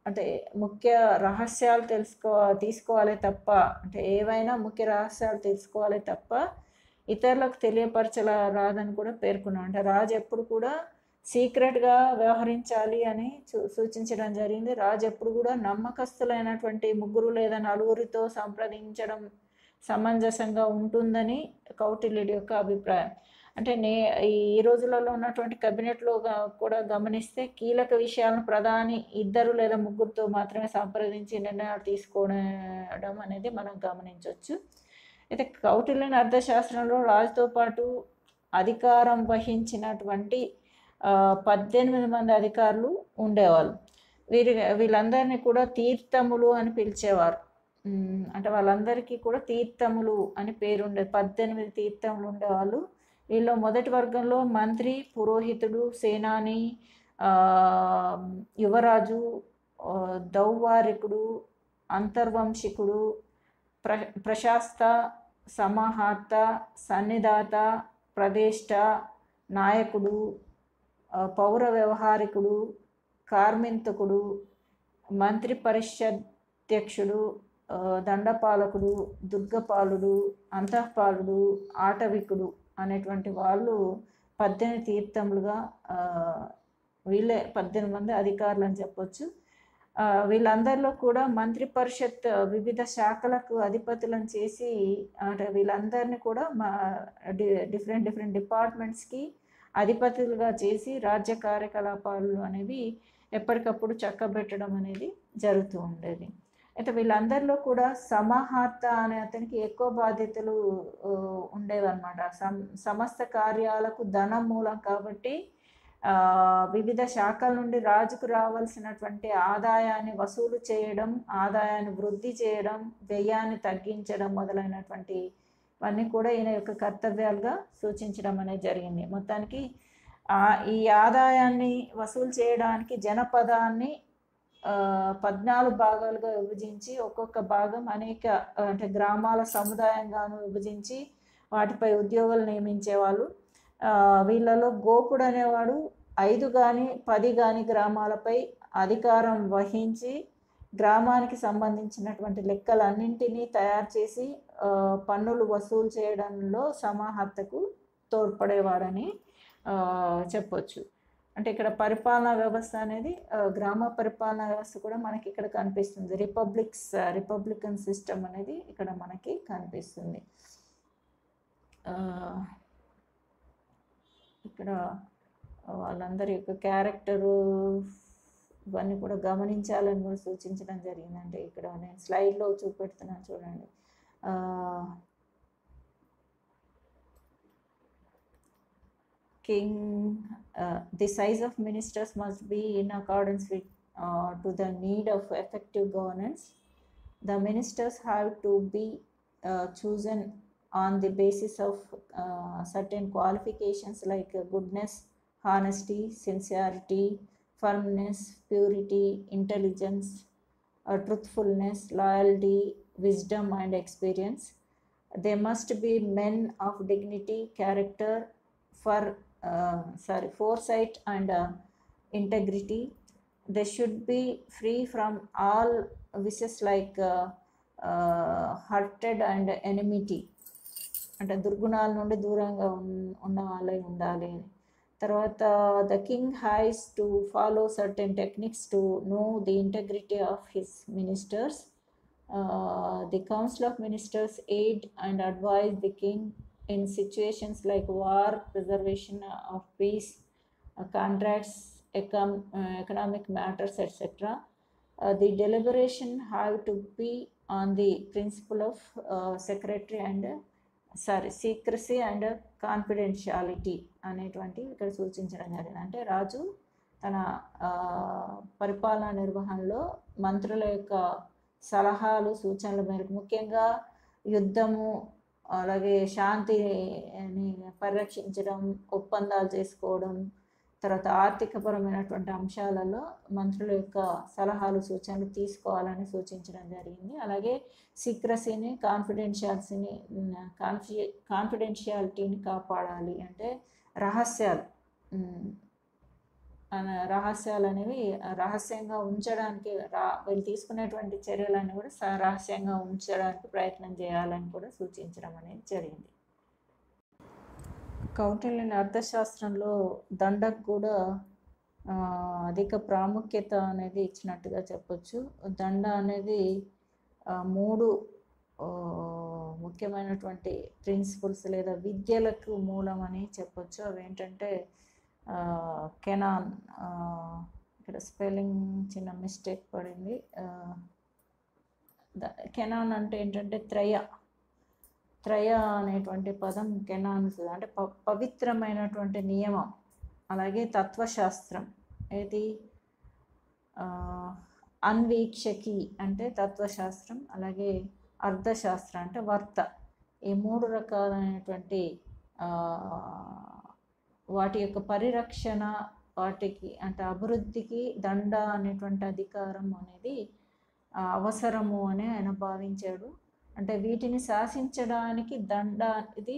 అంటే ముఖ్య రహస్యాలు తెలుసుకో తీసుకోవాలి తప్ప అంటే ఏవైనా ముఖ్య రహస్యాలు తెలుసుకోవాలి తప్ప ఇతరులకు తెలియపరచల రాదని కూడా పేర్కొన్నాడు అంటే రాజు ఎప్పుడు కూడా సీక్రెట్గా వ్యవహరించాలి అని సూ- సూచించడం జరిగింది రాజు ఎప్పుడు కూడా నమ్మకస్తులైనటువంటి ముగ్గురు లేదా నలుగురితో సంప్రదించడం సమంజసంగా ఉంటుందని కౌటిల్యుడి యొక్క అభిప్రాయం అంటే నే ఈ రోజులలో ఉన్నటువంటి కేబినెట్లో గా- కూడా గమనిస్తే కీలక విషయాలను ప్రధాని ఇద్దరు లేదా ముగ్గురితో మాత్రమే సంప్రదించి నిర్ణయాలు తీసుకోవడం అనేది మనం గమనించవచ్చు అయితే కౌటిల్యుని అర్థశాస్త్రంలో రాజుతో పాటు అధికారం వహించినటువంటి ఆ, పద్దెనిమిది మంది అధికారులు ఉండేవాళ్ళు వీరి వీళ్ళందరినీ కూడా తీర్థములు అని పిలిచేవారు ఉమ్, అంటే వాళ్ళందరికీ కూడా తీర్థములు అని పేరు ఉండేది పద్దెనిమిది తీర్థములు ఉండేవాళ్ళు వీళ్ళు మొదటి వర్గంలో మంత్రి పురోహితుడు సేనాని ఆ, యువరాజు ఆ, దౌవారికుడు అంతర్వంశికుడు ప్ర ప్రశాస్త సమాహార్త సన్నిధాత ప్రదేష్ట నాయకుడు ఆ, పౌర వ్యవహారికుడు కార్మింతకుడు మంత్రి పరిషధ్యక్షుడు ఆ, దండపాలకుడు దుర్గపాలుడు అంతఃపాలుడు ఆటవికుడు అనేటువంటి వాళ్ళు పద్దెనిమిది తీర్థములుగా ఆ, వీళ్ళే పద్దెనిమిది మంది అధికారులు అని చెప్పొచ్చు ఆ, వీళ్ళందరిలో కూడా మంత్రి పరిషత్ వివిధ శాఖలకు అధిపతులను చేసి అంటే వీళ్ళందరినీ కూడా మా డి డిఫరెంట్ డిఫరెంట్ డిపార్ట్మెంట్స్కి అధిపతులుగా చేసి రాజ్య కార్యకలాపాలు అనేవి ఎప్పటికప్పుడు చక్కబెట్టడం అనేది జరుగుతూ ఉండేది అయితే వీళ్ళందరిలో కూడా సమాహార్త అనే అతనికి ఎక్కువ బాధ్యతలు ఆ, ఉండేవన్నమాట సం సమస్త కార్యాలకు ధనం మూలం కాబట్టి ఆ, వివిధ శాఖల నుండి రాజుకు రావాల్సినటువంటి ఆదాయాన్ని వసూలు చేయడం ఆదాయాన్ని వృద్ధి చేయడం వ్యయాన్ని తగ్గించడం మొదలైనటువంటి ఇవన్నీ కూడా ఈయన యొక్క కర్తవ్యాలుగా సూచించడం అనేది జరిగింది మొత్తానికి ఆ, ఈ ఆదాయాన్ని వసూలు చేయడానికి జనపదాన్ని ఆ, పద్నాలుగు భాగాలుగా విభజించి ఒక్కొక్క భాగం అనేక ఆ, అంటే గ్రామాల సముదాయంగాను విభజించి వాటిపై ఉద్యోగులు నియమించేవాళ్ళు ఆ, వీళ్ళలో గోపుడు అనేవాడు ఐదు కానీ పది కానీ గ్రామాలపై అధికారం వహించి గ్రామానికి సంబంధించినటువంటి లెక్కలన్నింటినీ తయారు చేసి ఆ, పన్నులు వసూలు చేయడంలో సమాహర్తకు తోడ్పడేవాడని ఆ, చెప్పొచ్చు అంటే ఇక్కడ పరిపాలనా వ్యవస్థ అనేది ఆ, గ్రామ పరిపాలనా వ్యవస్థ కూడా మనకి ఇక్కడ కనిపిస్తుంది రిపబ్లిక్స్ రిపబ్లికన్ సిస్టమ్ అనేది ఇక్కడ మనకి కనిపిస్తుంది ఆ, ఇక్కడ వాళ్ళందరి యొక్క క్యారెక్టరు ఇవన్నీ కూడా గమనించాలని కూడా సూచించడం జరిగిందంటే ఇక్కడ నేను స్లైడ్లో చూపెడుతున్నాను చూడండి ఆ, king uh, the size of ministers must be in accordance with uh, to the need of effective governance the ministers have to be uh, chosen on the basis of uh, certain qualifications like uh, goodness honesty sincerity firmness purity intelligence uh, truthfulness loyalty wisdom and experience they must be men of dignity character for uh, sorry foresight and uh, integrity they should be free from all vices like uh, uh, hurted and enmity అంటే దుర్గుణాల నుండి దూరంగా ఉన్- ఉన్న వాళ్ళై ఉండాలి తర్వాత the king has to follow certain techniques to know the integrity of his ministers the council of ministers aid and advise the king in situations like war, preservation of peace, uh, contracts, econ- uh, economic matters, etc. Uh, the deliberation have to be on the principle of uh, secretary and sorry secrecy and confidentiality అనేటువంటి ఇక్కడ సూచించడం జరిగింది అంటే రాజు తన ఆ, పరిపాలనా నిర్వహణలో మంత్రుల యొక్క సలహాలు సూచనల మేరకు ముఖ్యంగా యుద్ధము అలాగే శాంతిని పరిరక్షించడం ఒప్పందాలు చేసుకోవడం తర్వాత ఆర్థికపరమైనటువంటి అంశాలలో మంత్రుల యొక్క సలహాలు సూచనలు తీసుకోవాలని సూచించడం జరిగింది అలాగే సీక్రసీని కాన్ఫిడెన్షియాల్సీని కాన్ఫి కాన్ఫిడెన్షియాలిటీని కాపాడాలి అంటే రహస్యాలు ఉమ్, అనే రహస్యాలు అనేవి రహస్యంగా ఉంచడానికి రా వీళ్ళు తీసుకునేటువంటి చర్యలన్నీ కూడా స- రహస్యంగా ఉంచడానికి ప్రయత్నం చేయాలని కూడా సూచించడం అనేది జరిగింది కౌటిల్యుని అర్థశాస్త్రంలో దండకు కూడా ఆ, అధిక ప్రాముఖ్యత అనేది ఇచ్చినట్టుగా చెప్పొచ్చు దండ అనేది ఆ, మూడు ఆ, ముఖ్యమైనటువంటి ప్రిన్సిపల్స్ లేదా విద్యలకు మూలం అని చెప్పొచ్చు అవి ఏంటంటే ఆ, కెనాన్ ఆ, ఇక్కడ స్పెల్లింగ్ చిన్న మిస్టేక్ పడింది ఆ, ద- కెనాన్ అంటే ఏంటంటే త్రయ త్రయ అనేటువంటి పదం కెనాన్స్ అంటే ప పవిత్రమైనటువంటి నియమం అలాగే తత్వశాస్త్రం ఏది ఆ, అన్వీక్షకి అంటే తత్వశాస్త్రం అలాగే అర్థశాస్త్రం అంటే వర్త ఈ మూడు రకాలైనటువంటి ఆ, వాటి యొక్క పరిరక్షణ వాటికి అంటే అభివృద్ధికి దండ అనేటువంటి అధికారం అనేది ఆ, అవసరము అని ఆయన భావించాడు అంటే వీటిని శాసించడానికి దండ ఇది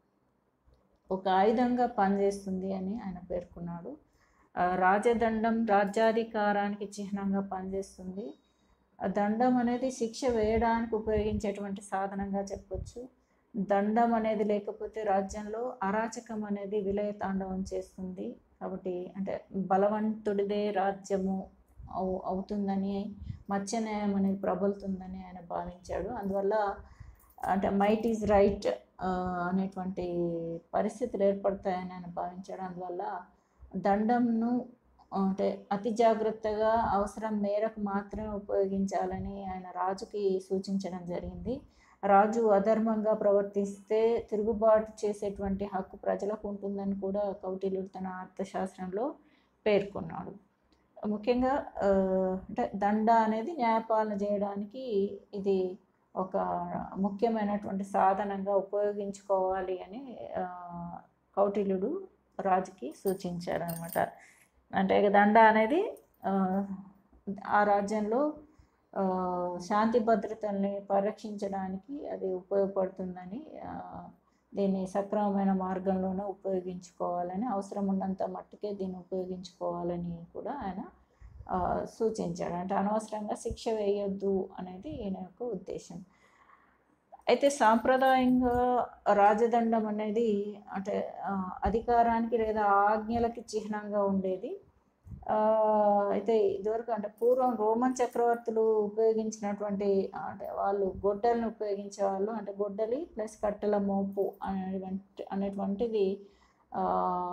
ఒక ఆయుధంగా పనిచేస్తుంది అని ఆయన పేర్కొన్నాడు ఆ, రాజదండం రాజ్యాధికారానికి చిహ్నంగా పనిచేస్తుంది ఆ దండం అనేది శిక్ష వేయడానికి ఉపయోగించేటువంటి సాధనంగా చెప్పొచ్చు దండం అనేది లేకపోతే రాజ్యంలో అరాచకం అనేది విలయతాండవం చేస్తుంది కాబట్టి అంటే బలవంతుడిదే రాజ్యము అవు అవుతుందని మత్స్య న్యాయం అనేది ప్రబలుతుందని ఆయన భావించాడు అందువల్ల అంటే మైట్ ఈజ్ రైట్ అనేటువంటి పరిస్థితులు ఏర్పడతాయని ఆయన భావించాడు అందువల్ల దండంను అంటే అతి జాగ్రత్తగా అవసరం మేరకు మాత్రమే ఉపయోగించాలని ఆయన రాజుకి సూచించడం జరిగింది రాజు అధర్మంగా ప్రవర్తిస్తే తిరుగుబాటు చేసేటువంటి హక్కు ప్రజలకు ఉంటుందని కూడా కౌటిల్యుడు తన అర్థశాస్త్రంలో పేర్కొన్నాడు ముఖ్యంగా ఆ, అంటే దండ అనేది న్యాయపాలన చేయడానికి ఇది ఒక ముఖ్యమైనటువంటి సాధనంగా ఉపయోగించుకోవాలి అని ఆ, కౌటిల్యుడు రాజుకి సూచించాడు అనమాట అంటే ఇక దండ అనేది ఆ, ఆ రాజ్యంలో ఆ, శాంతి భద్రతల్ని పరిరక్షించడానికి అది ఉపయోగపడుతుందని ఆ, దీన్ని సక్రమమైన మార్గంలోనే ఉపయోగించుకోవాలని అవసరం ఉన్నంత మట్టుకే దీన్ని ఉపయోగించుకోవాలని కూడా ఆయన ఆ, సూచించాడు అంటే అనవసరంగా శిక్ష వేయొద్దు అనేది ఈయన యొక్క ఉద్దేశం అయితే సాంప్రదాయంగా రాజదండం అనేది అంటే ఆ, అధికారానికి లేదా ఆజ్ఞలకి చిహ్నంగా ఉండేది ఆ, అయితే ఇదివరకు అంటే పూర్వం రోమన్ చక్రవర్తులు ఉపయోగించినటువంటి అంటే వాళ్ళు గొడ్డలను ఉపయోగించేవాళ్ళు అంటే గొడ్డలి ప్లస్ కట్టెల మోపు అనేటువంటి అనేటువంటిది ఆ,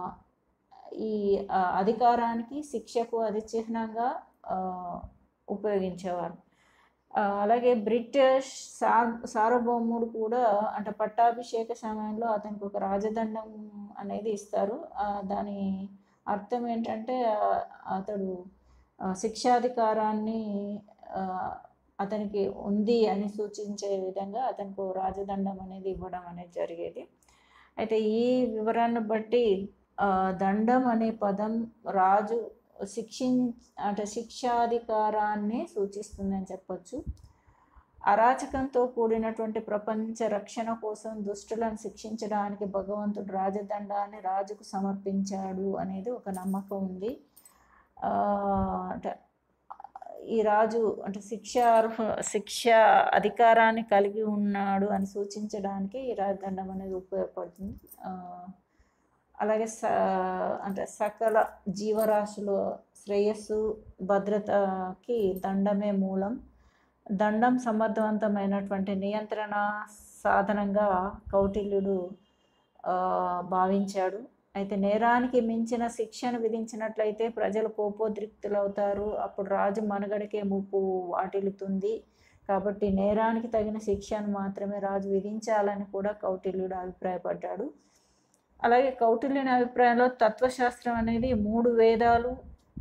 ఈ ఆ, అధికారానికి శిక్షకు అది చిహ్నంగా ఆ, ఉపయోగించేవారు ఆ, అలాగే బ్రిటిష్ సా సార్వభౌముడు కూడా అంటే పట్టాభిషేక సమయంలో అతనికి ఒక రాజదండం అనేది ఇస్తారు ఆ, దాని అర్థం ఏంటంటే ఆ, అతడు ఆ, శిక్షాధికారాన్ని ఆ, అతనికి ఉంది అని సూచించే విధంగా అతనికి ఓ రాజదండం అనేది ఇవ్వడం అనేది జరిగేది అయితే ఈ వివరాన్ని బట్టి ఆ, దండం అనే పదం రాజు శిక్షిం అంటే శిక్షాధికారాన్ని సూచిస్తుందని చెప్పొచ్చు అరాచకంతో కూడినటువంటి ప్రపంచ రక్షణ కోసం దుష్టులను శిక్షించడానికి భగవంతుడు రాజదండాన్ని రాజుకు సమర్పించాడు అనేది ఒక నమ్మకం ఉంది ఆ, అంటే ఈ రాజు అంటే శిక్ష శిక్ష అధికారాన్ని కలిగి ఉన్నాడు అని సూచించడానికి ఈ రాజదండం అనేది ఉపయోగపడుతుంది ఆ, అలాగే స అంటే సకల జీవరాశుల శ్రేయస్సు భద్రతకి దండమే మూలం దండం సమర్థవంతమైనటువంటి నియంత్రణ సాధనంగా కౌటిల్యుడు ఆ, భావించాడు అయితే నేరానికి మించిన శిక్షను విధించినట్లయితే ప్రజలు కోపోద్రిక్తులవుతారు అప్పుడు రాజు మనుగడకే ముప్పు వాటిల్లుతుంది కాబట్టి నేరానికి తగిన శిక్షను మాత్రమే రాజు విధించాలని కూడా కౌటిల్యుడు అభిప్రాయపడ్డాడు అలాగే కౌటిల్యుని అభిప్రాయంలో తత్వశాస్త్రం అనేది మూడు వేదాలు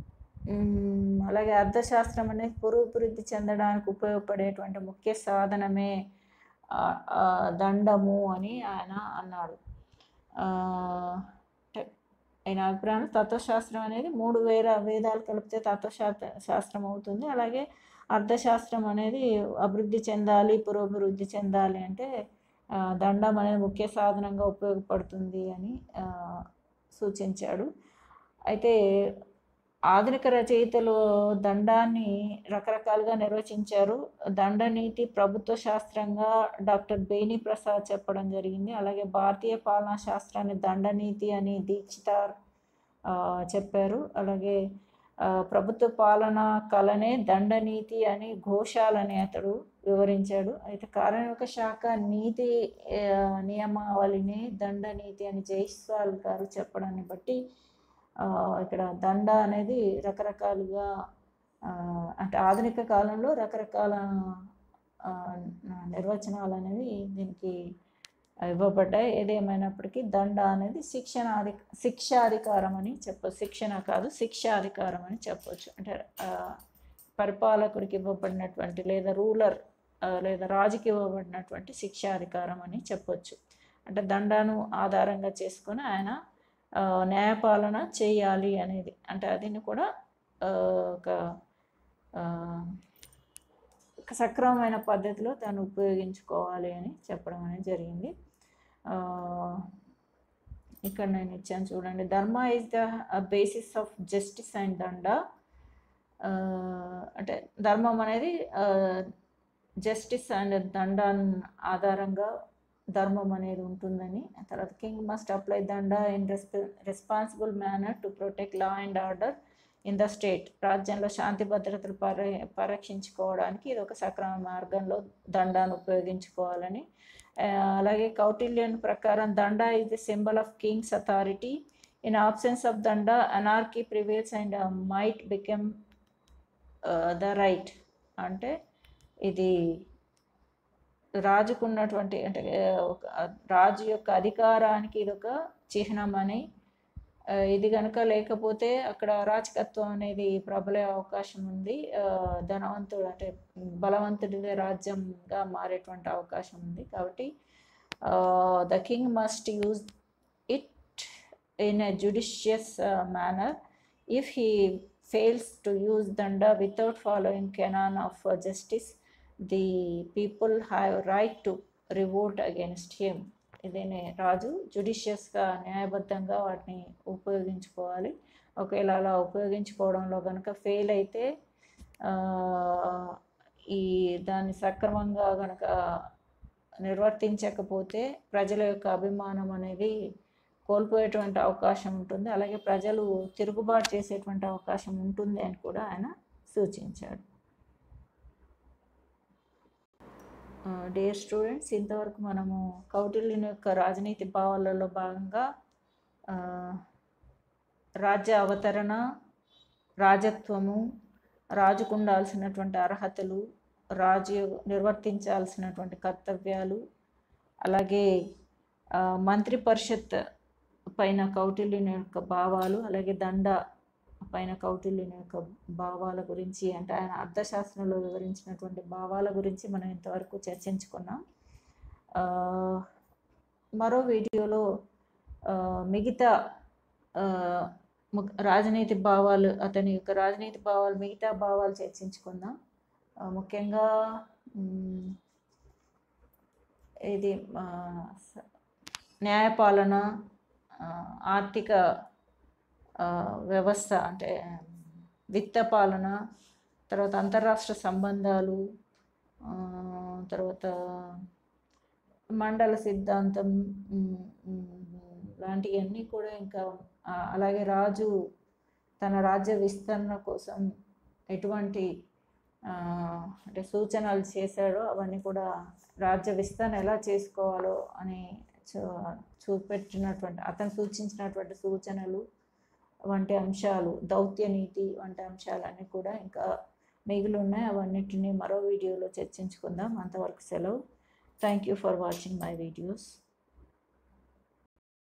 ఉమ్, అలాగే అర్థశాస్త్రం అనేది పురోభివృద్ధి చెందడానికి ఉపయోగపడేటువంటి ముఖ్య సాధనమే ఆ, ఆ, దండము అని ఆయన అన్నాడు ఆ, అంటే ఆయన అభిప్రాయం తత్వశాస్త్రం అనేది మూడు వేల వేదాలు కలిపితే తత్వశాస్త్ర శాస్త్రం అవుతుంది అలాగే అర్థశాస్త్రం అనేది అభివృద్ధి చెందాలి పురోభివృద్ధి చెందాలి అంటే ఆ, దండం అనేది ముఖ్య సాధనంగా ఉపయోగపడుతుంది అని ఆ, సూచించాడు అయితే ఆధునిక రచయితలు దండాన్ని రకరకాలుగా నిర్వచించారు దండనీతి ప్రభుత్వ శాస్త్రంగా డాక్టర్ బేని ప్రసాద్ చెప్పడం జరిగింది అలాగే భారతీయ పాలనా శాస్త్రాన్ని దండనీతి అని దీక్షితార్ ఆ, చెప్పారు అలాగే ఆ, ప్రభుత్వ పాలన కళనే దండనీతి అని ఘోషాల్ అని అతడు వివరించాడు అయితే కార్మిక శాఖ నీతి ఆ, నియమావళిని దండనీతి అని జైస్వాల్ గారు చెప్పడాన్ని బట్టి ఆ, ఇక్కడ దండ అనేది రకరకాలుగా ఆ, అంటే ఆధునిక కాలంలో రకరకాల ఆ, నిర్వచనాలు అనేవి దీనికి ఇవ్వబడ్డాయి ఏదేమైనప్పటికీ దండ అనేది శిక్షణ అధి శిక్షాధికారం అని చెప్ప శిక్షణ కాదు శిక్షాధికారం అని చెప్పొచ్చు అంటే ఆ, పరిపాలకుడికి ఇవ్వబడినటువంటి లేదా రూలర్ లేదా రాజుకి ఇవ్వబడినటువంటి శిక్షాధికారం అని చెప్పొచ్చు అంటే దండను ఆధారంగా చేసుకొని ఆయన ఆ, న్యాయపాలన చేయాలి అనేది అంటే అదిని కూడా ఆ, ఒక ఆ, ఒక సక్రమమైన పద్ధతిలో దాన్ని ఉపయోగించుకోవాలి అని చెప్పడం అనేది జరిగింది ఆ, ఇక్కడ నేను ఇచ్చాను చూడండి dharma is the basis of justice and danda ఆ, అంటే ధర్మం అనేది జస్టిస్ అండ్ దండ ఆధారంగా ధర్మం అనేది ఉంటుందని ఆ తర్వాత king must apply danda in రెస్ప responsible manner to protect law and order in the state రాజ్యంలో శాంతి భద్రతలు పరి పరీక్షించుకోవడానికి ఇది ఒక సక్రమ మార్గంలో దండాన్ని ఉపయోగించుకోవాలని ఆ, అలాగే కౌటిల్యన్ ప్రకారం danda is the symbol of king's authority in absence of danda anarchy prevails and might become the right అంటే ఇది రాజుకు ఉన్నటువంటి అంటే ఆ, ఒక రాజు యొక్క అధికారానికి ఇది ఒక చిహ్నం అని ఆ, ఇది కనుక లేకపోతే అక్కడ అరాచకత్వం అనేది ప్రబలే అవకాశం ఉంది ఆ, ధనవంతుడు అంటే బలవంతుడిదే రాజ్యంగా మారేటువంటి అవకాశం ఉంది కాబట్టి the king must use it in a judicious manner if he fails to use danda without following canon of justice the people have right to revolt against him ఇదేనే రాజు జుడిషియస్గా న్యాయబద్ధంగా వాటిని ఉపయోగించుకోవాలి ఒకవేళ అలా ఉపయోగించుకోవడంలో కనుక ఫెయిల్ అయితే ఆ, ఈ దాన్ని సక్రమంగా కనుక నిర్వర్తించకపోతే ప్రజల యొక్క అభిమానం అనేది కోల్పోయేటువంటి అవకాశం ఉంటుంది అలాగే ప్రజలు తిరుగుబాటు చేసేటువంటి అవకాశం ఉంటుంది అని కూడా ఆయన సూచించాడు డియర్ స్టూడెంట్స్ ఇంతవరకు మనము కౌటిల్యుని యొక్క రాజనీతి భావాలలో భాగంగా ఆ, రాజ్య అవతరణ రాజత్వము రాజుకు ఉండాల్సినటువంటి అర్హతలు రాజు నిర్వర్తించాల్సినటువంటి కర్తవ్యాలు అలాగే ఆ, మంత్రి పరిషత్ పైన కౌటిల్యుని యొక్క భావాలు అలాగే దండ పైన కౌటిల్యుని యొక్క భావాల గురించి అంటే ఆయన అర్థశాస్త్రంలో వివరించినటువంటి భావాల గురించి మనం ఇంతవరకు చర్చించుకున్నాం ఆ, మరో వీడియోలో ఆ, మిగతా ఆ, ము- రాజనీతి భావాలు అతని యొక్క రాజనీతి భావాలు మిగతా భావాలు చర్చించుకుందాం ఆ, ముఖ్యంగా మ్, ఇది ఆ, స- న్యాయపాలన ఆ, ఆర్థిక ఆ, వ్యవస్థ అంటే విత్త పాలన తర్వాత అంతరాష్ట్ర సంబంధాలు ఆ, తర్వాత మండల సిద్ధాంతం మ్, మ్, లాంటివన్నీ కూడా ఇంకా ఆ, అలాగే రాజు తన రాజ్య విస్తరణ కోసం ఎటువంటి ఆ, అంటే సూచనలు చేశాడో అవన్నీ కూడా రాజ్య విస్తరణ ఎలా చేసుకోవాలో అని చూ చూపెట్టినటువంటి అతను సూచించినటువంటి సూచనలు వంటి అంశాలు దౌత్య నీతి వంటి అంశాలన్నీ కూడా ఇంకా మిగిలి ఉన్నాయి అవన్నిటిని మరో వీడియోలో చర్చించుకుందాం అంతవరకు సెలవు thank you for watching my videos